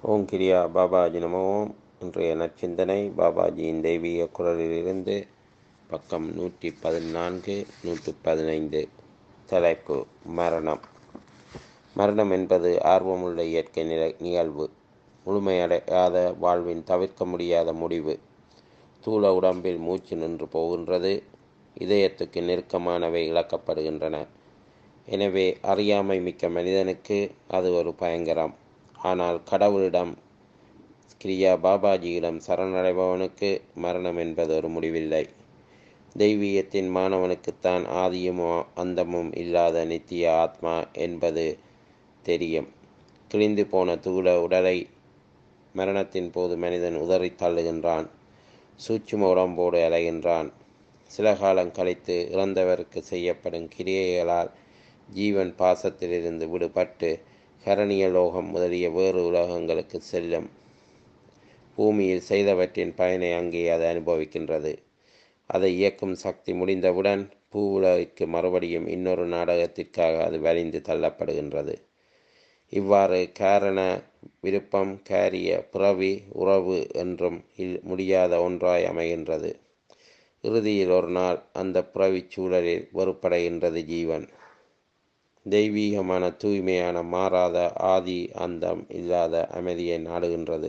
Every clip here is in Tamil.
ஓம் கிரியா பாபாஜி நமோ இன்றைய நற்சிந்தனை பாபாஜியின் தெய்வீக குரலிலிருந்து பக்கம் நூற்றி பதினான்கு நூற்றி பதினைந்து தலைப்பு மரணம் மரணம் என்பது ஆர்வமுள்ள இயற்கை நில நிகழ்வு முழுமையடையாத வாழ்வின் தவிர்க்க முடியாத முடிவு தூள உடம்பில் மூச்சு நின்று போகின்றது இதயத்துக்கு நெருக்கமானவை இழக்கப்படுகின்றன எனவே அறியாமை மிக்க மனிதனுக்கு அது ஒரு பயங்கரம் ஆனால் கடவுளிடம் கிரியா பாபாஜியிடம் சரணடைபவனுக்கு மரணம் என்பது ஒரு முடிவில்லை தெய்வீகத்தின் மாணவனுக்குத்தான் ஆதியும் அந்தமும் இல்லாத நித்திய ஆத்மா என்பது தெரியும் கிழிந்து போன தூள உடலை மரணத்தின் போது மனிதன் உதறி தள்ளுகின்றான் சூட்சும உடம்போடு அலைகின்றான் சில காலம் கழித்து இறந்தவருக்கு செய்யப்படும் கிரியைகளால் ஜீவன் பாசத்திலிருந்து விடுபட்டு கரணிய லோகம் முதலிய வேறு உலகங்களுக்கு செல்லும் பூமியில் செய்தவற்றின் பயனை அங்கே அது அனுபவிக்கின்றது அதை இயக்கும் சக்தி முடிந்தவுடன் பூ உலகிற்கு மறுபடியும் இன்னொரு நாடகத்திற்காக அது வலிந்து தள்ளப்படுகின்றது இவ்வாறு காரண விருப்பம் காரிய பிறவி உறவு என்றும் இல் முடியாத ஒன்றாய் அமைகின்றது இறுதியில் ஒரு நாள் அந்த பிறவிச் சூழலில் வெறுப்படைகின்றது ஜீவன் தெய்வீகமான தூய்மையான மாறாத ஆதி அந்தம் இல்லாத அமைதியை நாடுகின்றது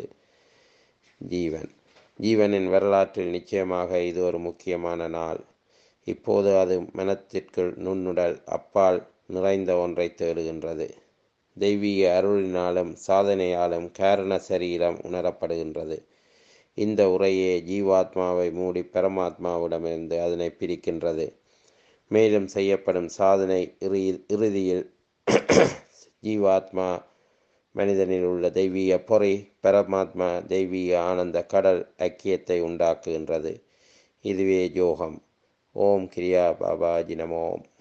ஜீவன் ஜீவனின் வரலாற்றில் நிச்சயமாக இது ஒரு முக்கியமான நாள் இப்போது அது மனத்திற்குள் நுண்ணுடல் அப்பால் நிறைந்த ஒன்றை தேடுகின்றது தெய்வீக அருளினாலும் சாதனையாலும் காரண சரீரம் உணரப்படுகின்றது இந்த உரையே ஜீவாத்மாவை மூடி பரமாத்மாவிடமிருந்து அதனை பிரிக்கின்றது மேலும் செய்யப்படும் சாதனை இறுதியில் ஜீவாத்மா மனிதனில் உள்ள தெய்வீக பொறி பரமாத்மா தெய்வீக ஆனந்த கடல் ஐக்கியத்தை உண்டாக்குகின்றது இதுவே யோகம் ஓம் கிரியா பாபாஜி நமோம்